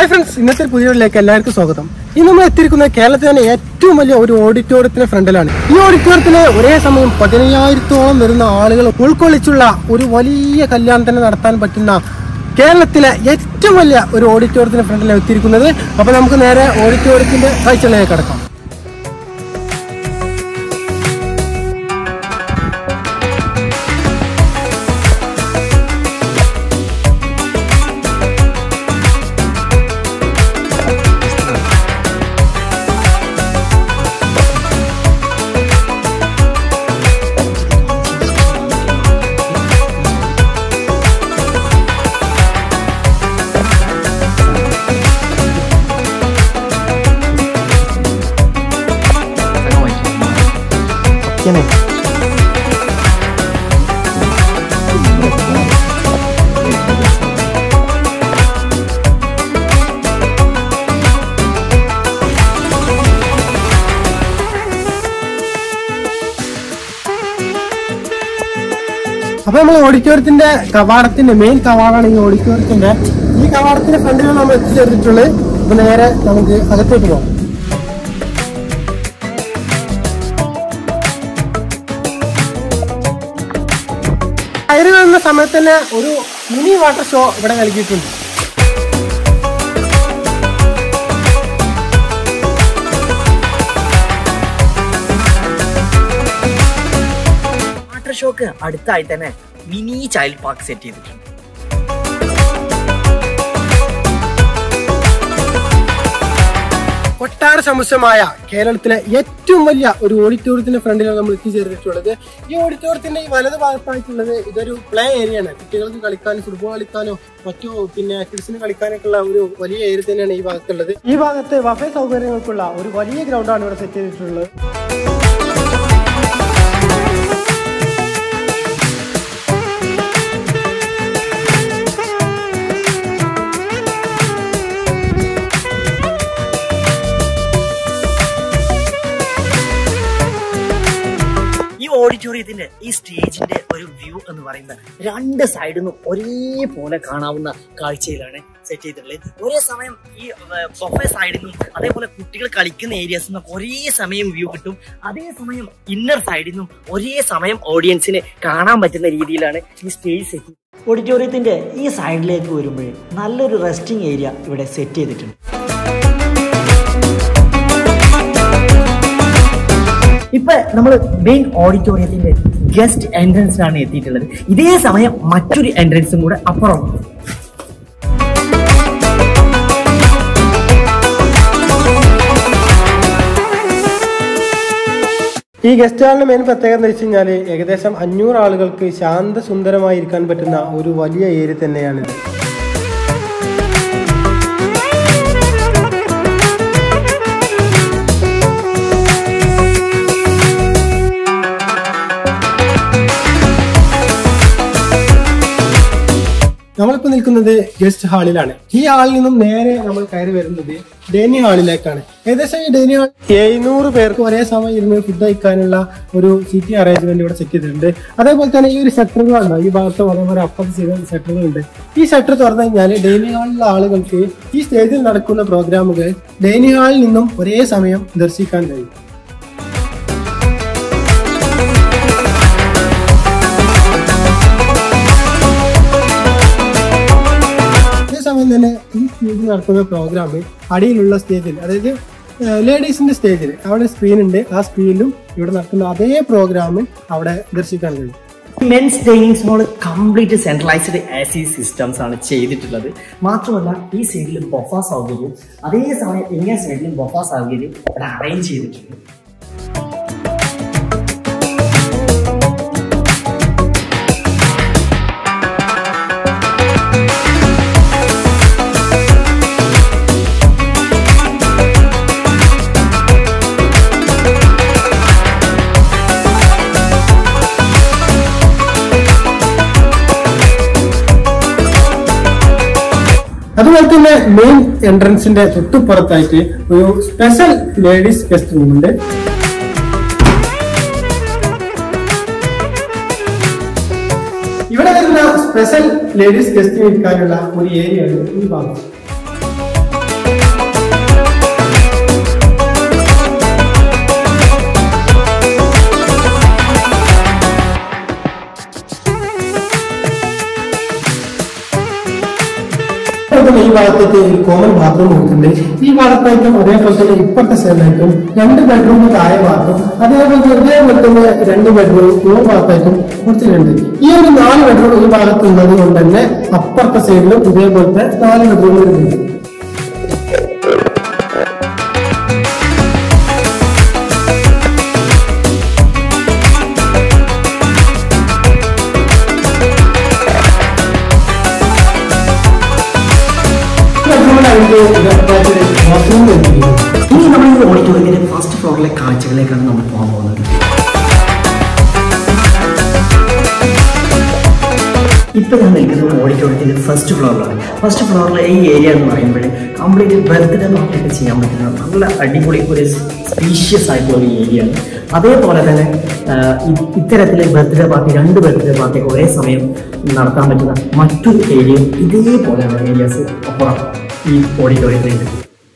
hi friends ഇന്നത്തെ പുതിയതിലേക്ക് എല്ലാവർക്കും സ്വാഗതം ഇന്ന് നമ്മൾ എത്തിയിരിക്കുന്നത് കേരളത്തിലെ തന്നെ ഏറ്റവും വലിയ ഒരു ഓഡിറ്റോറിയത്തിന് ഫ്രണ്ടിലാണ് ഈ ഓഡിറ്റോറിയത്തില് ഒരേ സമയം പതിനയ്യായിരത്തോളം വരുന്ന ആളുകൾ ഉൾക്കൊള്ളിച്ചുള്ള ഒരു വലിയ കല്യാണത്തിന് നടത്താൻ പറ്റുന്ന കേരളത്തിലെ ഏറ്റവും വലിയ ഒരു ഓഡിറ്റോറിയത്തിന് ഫ്രണ്ടിലാണ് എത്തിയിരിക്കുന്നത് അപ്പൊ നമുക്ക് നേരെ ഓഡിറ്റോറിയത്തിന്റെ കാഴ്ചകളിലേക്ക് കടക്കാം അപ്പൊ നമ്മൾ ഓഡിറ്റോറിയത്തിന്റെ കവാടത്തിന്റെ മെയിൻ കവാടാണ് ഈ ഓഡിറ്റോറിയത്തിന്റെ ഈ കവാടത്തിന്റെ ഫ്രണ്ടിലാണ് നമ്മൾ എത്തിച്ചേർന്നിട്ടുള്ളത് അപ്പൊ നേരെ നമുക്ക് അകത്തോട്ട് പോകാം കയറി വരുന്ന സമയത്ത് തന്നെ ഒരു മിനി വാട്ടർ ഷോ ഇവിടെ നൽകിയിട്ടുണ്ട് വാട്ടർ ഷോക്ക് അടുത്തായി തന്നെ മിനി ചൈൽഡ് പാർക്ക് സെറ്റ് ചെയ്തിട്ടുണ്ട് കൊട്ടാര സമുച്ചയമായ കേരളത്തിലെ ഏറ്റവും വലിയ ഒരു ഓഡിറ്റോറിയത്തിന്റെ ഫ്രണ്ടിലാണ് നമ്മൾ എത്തിച്ചേർന്നിട്ടുള്ളത് ഈ ഓഡിറ്റോറിയത്തിന്റെ ഈ വലത് ഭാഗത്തായിട്ടുള്ളത് ഇതൊരു പ്ലേ ഏരിയ ആണ് കുട്ടികൾക്ക് കളിക്കാനും ഫുട്ബോൾ കളിക്കാനോ മറ്റു പിന്നെ കിഡ്സിന് കളിക്കാനൊക്കെ ഉള്ള ഒരു വലിയ ഏരിയ തന്നെയാണ് ഈ ഭാഗത്തുള്ളത് ഈ ഭാഗത്ത് വഫേ സൗകര്യങ്ങൾക്കുള്ള ഒരു വലിയ ഗ്രൗണ്ടാണ് ഇവിടെ സെറ്റ് ചെയ്തിട്ടുള്ളത് ഈ ഓഡിറ്റോറിയത്തിന്റെ ഈ സ്റ്റേജിന്റെ ഒരു വ്യൂ എന്ന് പറയുന്നത് രണ്ട് സൈഡിൽ നിന്നും ഒരേപോലെ കാണാവുന്ന കാഴ്ചയിലാണ് സെറ്റ് ചെയ്തിട്ടുള്ളത് ഒരേ സമയം ഈ ബൊഫെ സൈഡിൽ നിന്നും അതേപോലെ കുട്ടികൾ കളിക്കുന്ന ഏരിയാസിൽ നിന്നും ഒരേ സമയം വ്യൂ കിട്ടും അതേ സമയം ഇന്നർ സൈഡിൽ നിന്നും ഒരേ സമയം ഓഡിയൻസിന് കാണാൻ പറ്റുന്ന രീതിയിലാണ് ഈ സ്റ്റേജ് സെറ്റ് ഓഡിറ്റോറിയത്തിന്റെ ഈ സൈഡിലേക്ക് വരുമ്പോൾ നല്ലൊരു റെസ്റ്റിംഗ് ഏരിയ ഇവിടെ സെറ്റ് ചെയ്തിട്ടുണ്ട് ഇപ്പൊ നമ്മൾ മെയിൻ ഓഡിറ്റോറിയത്തിന്റെ ഗസ്റ്റ് എൻട്രൻസിലാണ് എത്തിയിട്ടുള്ളത് ഇതേ സമയം മറ്റൊരു എൻട്രൻസും കൂടെ അപ്പുറം ഈ ഗസ്റ്റ് ഹാളിന്റെ മെയിൻ പ്രത്യേകത എന്ന് വെച്ച് കഴിഞ്ഞാൽ ഏകദേശം അഞ്ഞൂറ് ആളുകൾക്ക് ശാന്തസുന്ദരമായി ഇരിക്കാൻ പറ്റുന്ന ഒരു വലിയ ഏരിയ തന്നെയാണിത് നമ്മളിപ്പോ നിൽക്കുന്നത് ഗസ്റ്റ് ഹാളിലാണ് ഈ ഹാളിൽ നിന്നും നേരെ നമ്മൾ കയറി വരുന്നത് ഡൈനിങ് ഹാളിലേക്കാണ് ഏകദേശം ഈ ഡൈനിങ് ഹാൾ എഴുന്നൂറ് പേർക്ക് ഒരേ സമയം ഇരുന്ന് ഫുഡ് കഴിക്കാനുള്ള ഒരു സീറ്റിംഗ് അറേഞ്ച്മെന്റ് ഇവിടെ സെറ്റ് ചെയ്തിട്ടുണ്ട് അതേപോലെ തന്നെ ഈ ഒരു ഷട്ടറുകളുണ്ട് ഈ ഭാഗത്ത് അതേപോലെ അപ്പുറത്ത് ചെയ്ത ഷട്ടറുകളുണ്ട് ഈ ഷട്ടർ തുറന്നു കഴിഞ്ഞാൽ ഡൈനിങ് ഹാളിലുള്ള ആളുകൾക്ക് ഈ സ്റ്റേജിൽ നടക്കുന്ന പ്രോഗ്രാമുകൾ ഡൈനിങ് ഹാളിൽ നിന്നും ഒരേ സമയം ദർശിക്കാൻ കഴിയും അതേസമയം തന്നെ ഈ സ്റ്റേജിൽ നടക്കുന്ന പ്രോഗ്രാം അടിയിലുള്ള സ്റ്റേജിൽ അതായത് ലേഡീസിന്റെ സ്റ്റേജിൽ അവിടെ സ്ക്രീൻ ഉണ്ട് ആ സ്ക്രീനിലും ഇവിടെ നടക്കുന്ന അതേ പ്രോഗ്രാം അവിടെ ദർശിക്കാൻ കഴിയും men's dining hall complete centralised A C systems ആണ് ചെയ്തിട്ടുള്ളത് മാത്രമല്ല ഈ സൈഡിൽ ബൊഫ സൗകര്യം അതേ സമയം ഇങ്ങനെ സൈഡിലും ബൊഫ സൗകര്യം ഇവിടെ അറേഞ്ച് ചെയ്തിട്ടുണ്ട് അതുപോലെ തന്നെ മെയിൻ എൻട്രൻസിന്റെ തൊട്ടുപുറത്തായിട്ട് ഒരു സ്പെഷ്യൽ ലേഡീസ് ഗസ്റ്റ് റൂം ഉണ്ട് ഇവിടെ വരുന്ന സ്പെഷ്യൽ ലേഡീസ് ഗസ്റ്റ് ഇരിക്കാനുള്ള ഒരു ഏരിയ ആണ് ഈ ഭാഗം ബെഡ്റൂം ഈ ഭാഗത്തേക്ക് ഒരു കോമൺ ബാത്റൂം കൊടുക്കുന്നുണ്ട് ഈ ഭാഗത്തായിട്ടും അതേപോലെ തന്നെ ഇപ്പുറത്തെ സൈഡിലായിട്ടും രണ്ട് ബെഡ്റൂം താഴെ ഭാഗത്തും അതേപോലെ തന്നെ ഇതേപോലെ തന്നെ രണ്ട് ബെഡ്റൂം ഈ ഭാഗത്തായിട്ടും കൊടുത്തിട്ടുണ്ട് ഈ ഒരു നാല് ബെഡ്റൂം ഈ ഭാഗത്ത് ഉള്ളത് കൊണ്ട് തന്നെ അപ്പുറത്തെ സൈഡിലും ഇതേപോലത്തെ നാല് ബെഡ്റൂം വരുന്നുണ്ട് ബെഡ്റൂമിലായിട്ട് ബാത്റൂം വരുന്നുണ്ട് ഇനി നമ്മൾ ഈ ഓഡിറ്റോറിയത്തിന്റെ ഫസ്റ്റ് ഫ്ലോറിലെ കാഴ്ചകളിലേക്കാണ് നമ്മൾ പോകാൻ പോകുന്നത് ഇപ്പൊ ഞാൻ നിൽക്കുന്നത് ഓഡിറ്റോറിയത്തിന്റെ ഫസ്റ്റ് ഫ്ലോറിലാണ് ഫസ്റ്റ് ഫ്ലോറിലെ ഈ ഏരിയ എന്ന് പറയുമ്പോൾ കംപ്ലീറ്റ് ബർത്ത്ഡേ പാർട്ടി ഒക്കെ ചെയ്യാൻ പറ്റുന്ന നല്ല അടിപൊളി ഒരു സ്പീഷ്യസ് ആയിട്ടുള്ള ഒരു ഏരിയ ആണ് അതേപോലെ തന്നെ ആഹ്, ഇ- ഇത്തരത്തിലെ ബർത്ത്ഡേ പാർട്ടി രണ്ട് ബർത്ത്ഡേ പാർട്ടി ഒക്കെ ഒരേ സമയം നടത്താൻ പറ്റുന്ന മറ്റൊരു ഏരിയ ഇതേപോലെയുള്ള ഏരിയാസ് അപ്പുറം ഈ ഓഡിറ്റോറിയത്തിലുണ്ട്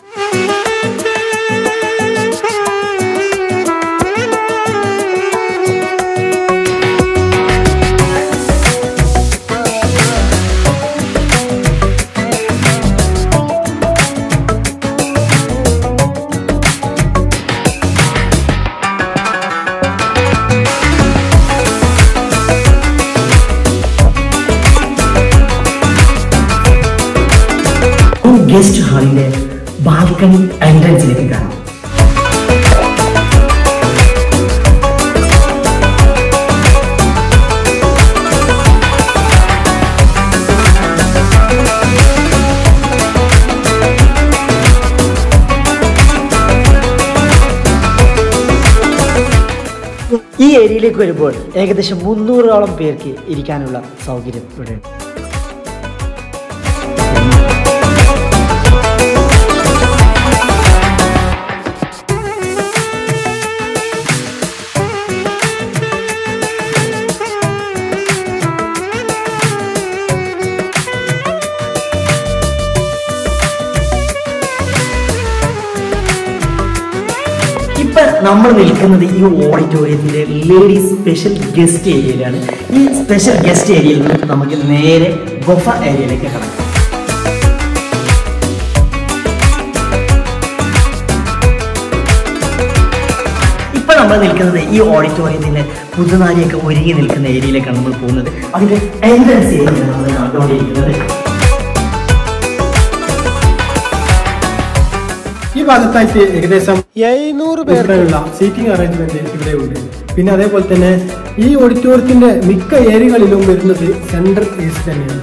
ഈ ഗസ്റ്റ് ഹാളിന്റെ ബാൽക്കണി എൻട്രൻസിലേക്ക് കാണാം ഈ ഏരിയയിലേക്ക് വരുമ്പോൾ ഏകദേശം മുന്നൂറോളം പേർക്ക് ഇരിക്കാനുള്ള സൗകര്യം ഇവിടെ ഉണ്ട് ഇപ്പൊ നമ്മൾ നിൽക്കുന്നത് ഈ ഓഡിറ്റോറിയത്തിന്റെ ലേഡീസ് സ്പെഷ്യൽ ഗസ്റ്റ് ഏരിയയിലാണ് ഈ സ്പെഷ്യൽ ഗസ്റ്റ് ഏരിയയിൽ നിന്ന് നമുക്ക് നേരെ ഗൊഫ ഏരിയയിലേക്ക് കടക്കാം ഇപ്പൊ നമ്മൾ നിൽക്കുന്നത് ഈ ഓഡിറ്റോറിയത്തിന്റെ പുതുനാരിയൊക്കെ ഒരുങ്ങി നിൽക്കുന്ന ഏരിയയിലേക്കാണ് നമ്മൾ പോകുന്നത് അതിന്റെ എൻട്രൻസ് ഏരിയയാണ് നമ്മൾ കണ്ടുകൊണ്ടിരിക്കുന്നത് ഈ ഭാഗത്തായിട്ട് ഏകദേശം എഴുന്നൂറ് പേർക്കുള്ള സീറ്റിംഗ് അറേഞ്ച്മെന്റ് ഇവിടെ ഉണ്ട് പിന്നെ അതേപോലെ തന്നെ ഈ ഓഡിറ്റോറിയത്തിന്റെ മിക്ക ഏരിയകളിലും വരുന്നത് സെൻട്രൽ എ സി തന്നെയാണ്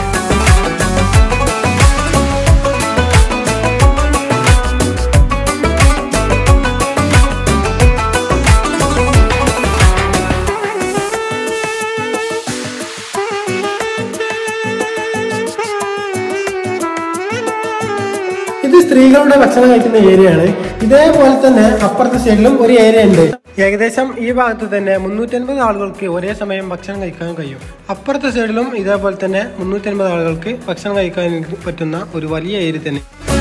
ഇത് സ്ത്രീകളുടെ ഭക്ഷണം കഴിക്കുന്ന ഏരിയ ആണ് ഇതേപോലെ തന്നെ അപ്പുറത്തെ സൈഡിലും ഒരു ഏരിയ ഉണ്ട് ഏകദേശം ഈ ഭാഗത്ത് തന്നെ മുന്നൂറ്റൻപത് ആളുകൾക്ക് ഒരേ സമയം ഭക്ഷണം കഴിക്കാൻ കഴിയും അപ്പുറത്തെ സൈഡിലും ഇതേപോലെ തന്നെ മുന്നൂറ്റൻപത് ആളുകൾക്ക് ഭക്ഷണം കഴിക്കാൻ പറ്റുന്ന ഒരു വലിയ ഏരിയ തന്നെ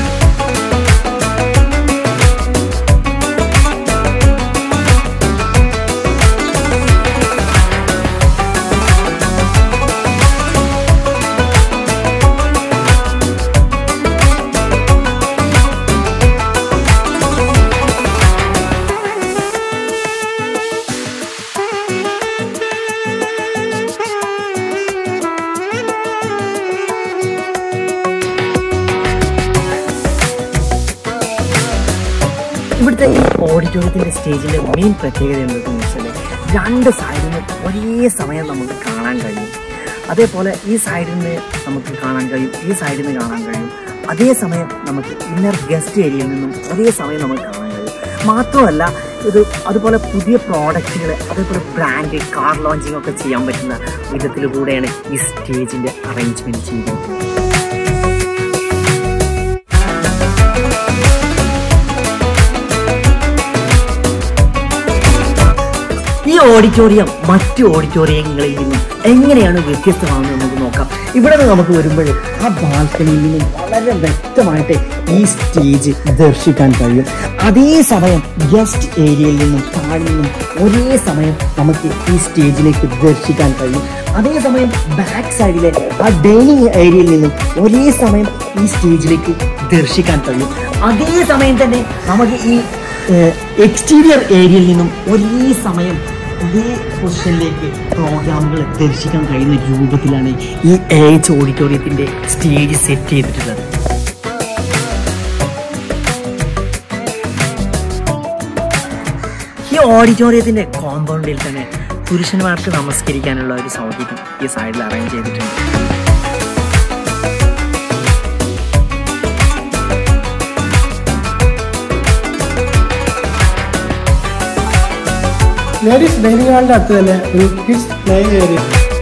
ഇവിടുത്തെ ഈ ഓഡിറ്റോറിയത്തിന്റെ സ്റ്റേജിന്റെ മെയിൻ പ്രത്യേകത എന്താണെന്ന് വെച്ചാൽ രണ്ട് സൈഡിൽ നിന്ന് ഒരേ സമയം നമുക്ക് കാണാൻ കഴിയും അതേപോലെ ഈ സൈഡിൽ നിന്ന് നമുക്ക് കാണാൻ കഴിയും ഈ സൈഡിൽ നിന്ന് കാണാൻ കഴിയും അതേസമയം നമുക്ക് ഇന്നർ ഗസ്റ്റ് ഏരിയയിൽ നിന്നും ഒരേ സമയം നമുക്ക് കാണാൻ കഴിയും മാത്രമല്ല ഇത് അതുപോലെ പുതിയ പ്രോഡക്റ്റുകൾ അതേപോലെ ബ്രാൻഡ് കാർ ലോഞ്ചിങ് ഒക്കെ ചെയ്യാൻ പറ്റുന്ന വിധത്തിലൂടെയാണ് ഈ സ്റ്റേജിന്റെ അറേഞ്ച്മെന്റ് ചെയ്തിരിക്കുന്നത് ഈ ഓഡിറ്റോറിയം മറ്റു ഓഡിറ്റോറിയങ്ങളിൽ നിന്നും എങ്ങനെയാണ് വ്യത്യസ്തമാണെന്ന് നമുക്ക് നോക്കാം ഇവിടെ നിന്ന് നമുക്ക് വരുമ്പോൾ ആ ബാൽക്കണിയിൽ നിന്നും വളരെ വ്യക്തമായിട്ട് ഈ സ്റ്റേജ് ദർശിക്കാൻ കഴിയും അതേസമയം ഗസ്റ്റ് ഏരിയയിൽ നിന്നും താഴെ നിന്നും ഒരേ സമയം നമുക്ക് ഈ സ്റ്റേജിലേക്ക് ദർശിക്കാൻ കഴിയും അതേസമയം ബാക്ക് സൈഡിലെ ആ ഡൈനിങ് ഏരിയയിൽ നിന്നും ഒരേ സമയം ഈ സ്റ്റേജിലേക്ക് ദർശിക്കാൻ കഴിയും അതേസമയം തന്നെ നമുക്ക് ഈ എക്സ്റ്റീരിയർ ഏരിയയിൽ നിന്നും ഒരേ സമയം ഒരേ പൊസിഷനിലേക്ക് പ്രോഗ്രാമുകൾ ദർശിക്കാൻ കഴിയുന്ന രൂപത്തിലാണ് ഈ എച്ച് ഓഡിറ്റോറിയത്തിന്റെ സ്റ്റേജ് സെറ്റ് ചെയ്തിട്ടുള്ളത് ഈ ഓഡിറ്റോറിയത്തിന്റെ കോമ്പൗണ്ടിൽ തന്നെ പുരുഷന്മാർക്ക് നമസ്കരിക്കാനുള്ള ഒരു സൗകര്യം ഈ സൈഡിൽ അറേഞ്ച് ചെയ്തിട്ടുണ്ട് ലേഡീസ് ഡൈനിങ് ഹാളിന്റെ അടുത്ത് തന്നെ ഒരു kids play area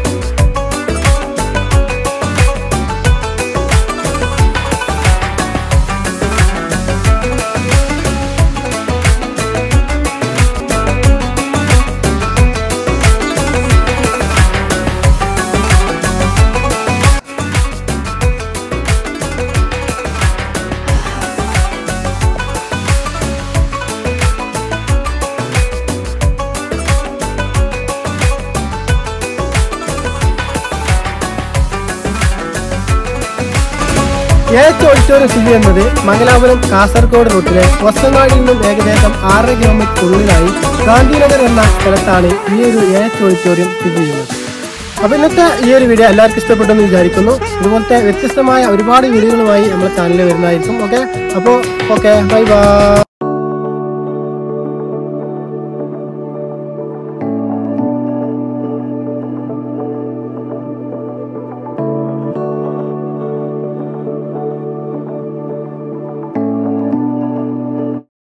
H auditorium സ്ഥിതി ചെയ്യുന്നത് മംഗലാപുരം കാസർഗോഡ് റൂട്ടിലെ വസങ്ങാടിയിൽ നിന്നും ഏകദേശം ആറര കിലോമീറ്റർ ഉള്ളിലായി ഗാന്ധിനഗർ എന്ന സ്ഥലത്താണ് ഈ ഒരു ഏച്ച് ഓഡിറ്റോറിയം സ്ഥിതി ചെയ്യുന്നത് അപ്പൊ ഇന്നത്തെ ഈ ഒരു വീഡിയോ എല്ലാവർക്കും ഇഷ്ടപ്പെട്ടെന്ന് വിചാരിക്കുന്നു ഇതുപോലത്തെ വ്യത്യസ്തമായ ഒരുപാട് വീഡിയോകളുമായി നമ്മുടെ ചാനലിൽ വരുന്നതായിരിക്കും ഓക്കെ അപ്പോൾ ഓക്കെ ബൈ ബൈ